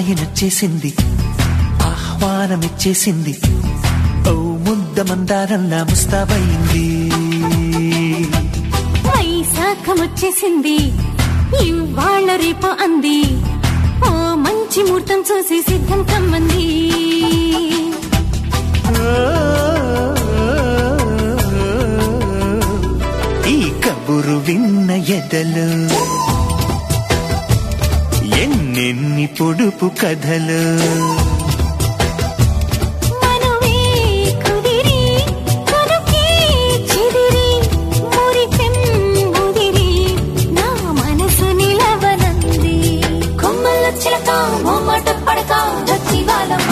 అమ్మాయి నచ్చేసింది ఆహ్వానమిచ్చేసింది ఓ ముద్ద మందారంలా ముస్తాబయింది వైశాఖం వచ్చేసింది ఇవాళ రేపు అంది ఓ మంచి ముహూర్తం చూసి సిద్ధం కమ్మంది ఈ కబురు విన్న ఎదలు ఎన్నెన్ని పొడుపు కథలు మనవే కుదిరి కొనుకే చెదిరి మురిపెం ముదిరి నా మనసు నిలవనంది కొమ్మల చిలక మొమ్మట పడక వచ్చి వాళ్ళమ్మ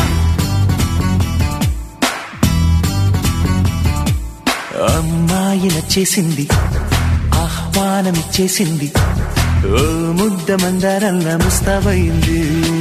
అమ్మాయి నచ్చేసింది ఆహ్వానమిచ్చేసింది ఓ ముద్ద మందారంలా ముస్తాబయింది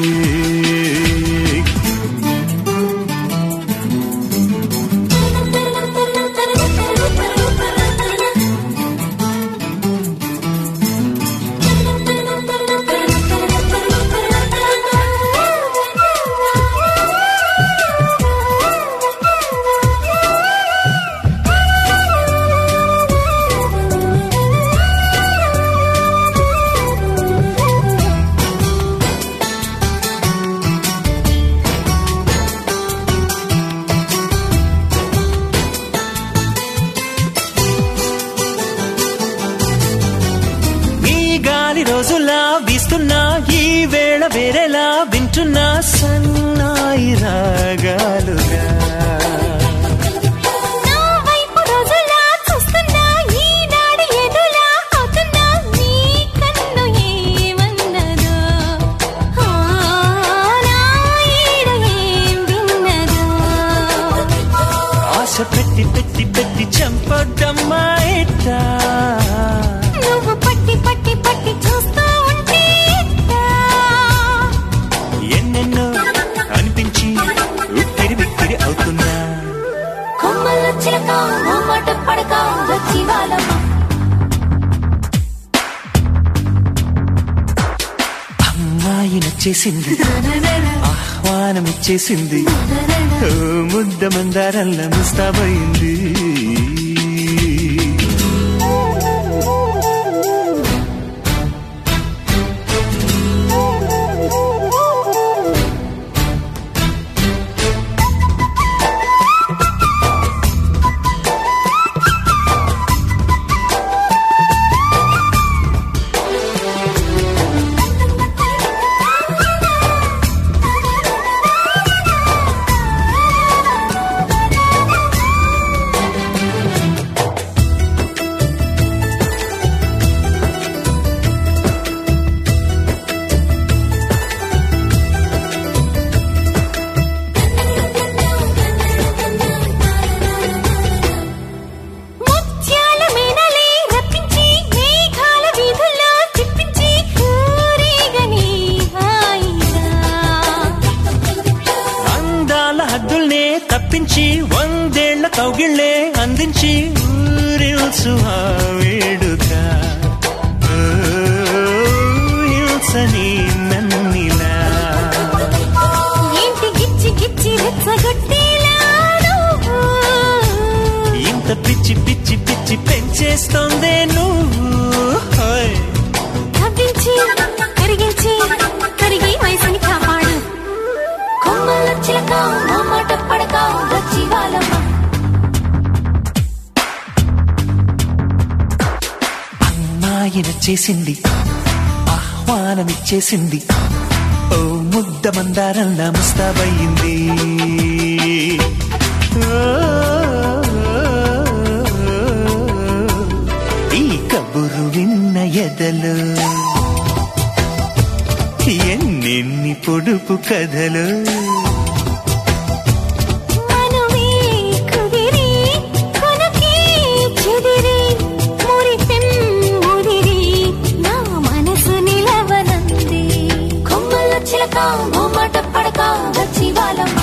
ఈ గాలి రోజులా వీస్తున్నా ఈ వేళ వేరేలా వింటున్నా సన్నాయి రాగాలుగా నా వైపు రోజులా చూస్తున్నా ఈనాడు ఎదులా అవుతున్నా నీ కన్ను ఏమన్నదో ఆ, నా ఈడు ఏం విన్నదో ఆశ పెట్టి పెట్టి పెట్టి చంపొద్దమ్మా ఎట్టా నువ్వు పట్టి పట్టి పట్టి చూస్తూ ఉంటే ఎట్టా? ఎన్నెన్నో అనిపించి ఉక్కిరి బిక్కిరి అవుతున్నా కొమ్మల చిలక మొమ్మట పడక వచ్చి వాళ్ళమ్మ అమ్మాయి నచ్చేసింది ఆహ్వానం ఇచ్చేసింది ఓ ముద్ద మందారంలా ముస్తాబయింది ముత్యాల మీనలే రప్పించి మేఘాల వీధుల్లో తిప్పించి ఊరేగని హాయిగా అందాల హద్దుల్నే తప్పించి వందేళ్ల కౌగిళ్లే అందించి ఊరిల్సు ఆ వేడుక ఓ, హింసని నన్నిలా ఏంటి గిచ్చి గిచ్చి రెచ్చగొట్టేలా నువ్వు ఇంత పిచ్చి పిచ్చి పిచ్చి పెంచేస్తోందే నువ్వు హోయ్. కవ్వించి కరిగించి కరిగి వయసుని కాపాడు కొమ్మల చిలక మొమ్మట పడక వచ్చి వాళ్ళమ్మ అమ్మాయి నచ్చేసింది ఆహ్వానమిచ్చేసింది ఓ ముద్ద మందారంలా ముస్తాబయింది ఓ, ఈ కబురు విన్న ఎదలు ఎన్నెన్ని పొడుపు కథలు మనవే కుదిరి కొనుకే చెదిరి మురిపెం ముదిరి నా మనసు నిలవనంది కొమ్మల చిలక మొమ్మట పడక వచ్చి వాళ్ళమ్మ